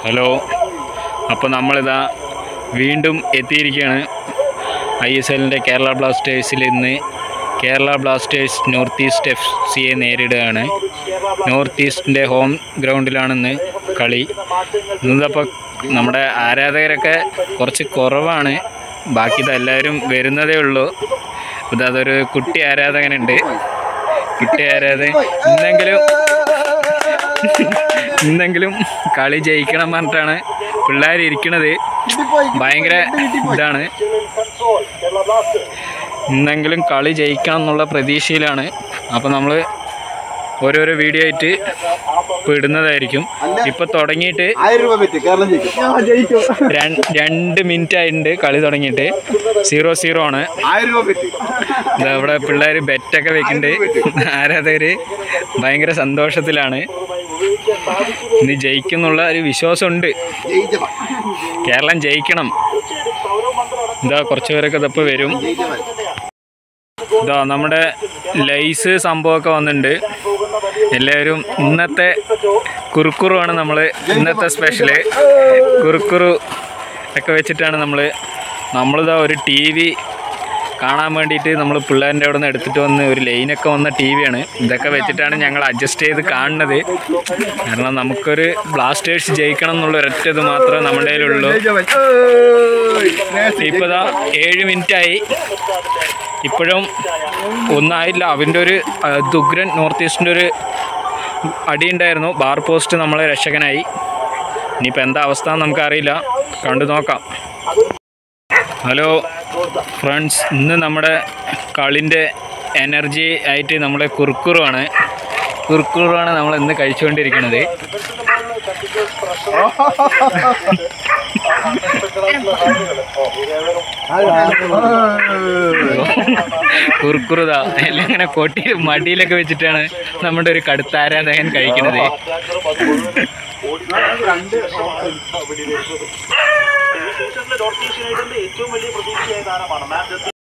hello അപ്പോൾ നമ്മളിതാ വീണ്ടും എത്തിയിരിക്കുകയാണ് ഐ എസ് എല്ലിൻ്റെ കേരള ബ്ലാസ്റ്റേഴ്സിൽ ഇന്ന് Kerala Blasters North East F സിയെ നേരിടുകയാണ് നോർത്ത് ഈസ്റ്റിൻ്റെ ഹോം ഗ്രൗണ്ടിലാണിന്ന് കളി ഇന്നപ്പോൾ നമ്മുടെ ആരാധകരൊക്കെ കുറച്ച് കുറവാണ് ബാക്കി ഇതെല്ലാവരും വരുന്നതേ ഉള്ളൂ ഇത് അതൊരു കുട്ടി ആരാധകനുണ്ട് കുട്ടി ആരാധകൻ ഇന്നെങ്കിലും ഇന്നെങ്കിലും കളി ജയിക്കണം പറഞ്ഞിട്ടാണ് പിള്ളേർ ഇരിക്കണത് ഭയങ്കര ഇതാണ് ഇന്നെങ്കിലും കളി ജയിക്കണം എന്നുള്ള പ്രതീക്ഷയിലാണ് അപ്പോൾ നമ്മൾ ഓരോരോ വീഡിയോ ആയിട്ട് ഇപ്പോൾ ഇടുന്നതായിരിക്കും ഇപ്പോൾ തുടങ്ങിയിട്ട് ആയിരം രൂപ പറ്റി കേരളം ജയിക്കും ജയിക്കും രണ്ട് രണ്ട് മിനിറ്റ് ആയിട്ടുണ്ട് കളി തുടങ്ങിയിട്ട് സീറോ സീറോ ആണ് ആയിരം രൂപ പറ്റി ദാ ഇവിടെ പിള്ളേർ ബെറ്റൊക്കെ വെക്കുന്നുണ്ട് ആരാധകർ ഭയങ്കര സന്തോഷത്തിലാണ് ഇന്ന് ജയിക്കുന്നുള്ള ഒരു വിശ്വാസമുണ്ട് ജയിച്ചപ്പ കേരളം ജയിക്കണം ഇതാ കുറച്ച് പേരൊക്കെ ഇതപ്പോൾ വരും ഇതാ നമ്മുടെ ലൈസ് സംഭവമൊക്കെ വന്നിട്ടുണ്ട് എല്ലാവരും ഇന്നത്തെ കുറുക്കുറുവാണ് നമ്മൾ ഇന്നത്തെ സ്പെഷ്യല് കുറുക്കുറു ഒക്കെ വെച്ചിട്ടാണ് നമ്മൾ നമ്മളിതാ ഒരു ടി വി കാണാൻ വേണ്ടിയിട്ട് നമ്മൾ പിള്ളേരുടെ അവിടെ നിന്ന് എടുത്തിട്ട് വന്ന് ഒരു ലൈനൊക്കെ വന്ന ടി വിയാണ് ഇതൊക്കെ വെച്ചിട്ടാണ് ഞങ്ങൾ അഡ്ജസ്റ്റ് ചെയ്ത് കാണുന്നത് കാരണം നമുക്കൊരു ബ്ലാസ്റ്റേഴ്സ് ജയിക്കണം എന്നുള്ള ഒരൊറ്റ ഇത് മാത്രമേ നമ്മുടെ കയ്യിലുള്ളൂ ഇപ്പോൾ ഇതാ ഏഴ് മിനിറ്റായി ഇപ്പോഴും ഒന്നായില്ല അവൻ്റെ ഒരു ആ, ദുഗ്രൻ നോർത്ത് ഈസ്റ്റിൻ്റെ ഒരു അടിയുണ്ടായിരുന്നു ബാർ പോസ്റ്റ് നമ്മളെ രക്ഷകനായി ഇനിയിപ്പോൾ എന്താ അവസ്ഥ എന്ന് നമുക്കറിയില്ല കണ്ടു നോക്കാം ഹലോ ഫ്രണ്ട്സ് ഇന്ന് നമ്മുടെ കളിൻ്റെ എനർജി ആയിട്ട് നമ്മുടെ കുറുക്കുറുവാണ് കുറുക്കുറുവാണ് നമ്മൾ ഇന്ന് കഴിച്ചുകൊണ്ടിരിക്കുന്നത് കുറുക്കുറുത എല്ലാം ഇങ്ങനെ കൊട്ടി മടിയിലൊക്കെ വെച്ചിട്ടാണ് നമ്മുടെ ഒരു കടുത്ത ആരാധകൻ കഴിക്കുന്നത് നോർത്ത് ഈസ്റ്റ് യുണൈറ്റഡിന്റെ ഏറ്റവും വലിയ പ്രതീക്ഷയായ താരമാണ് മാൻ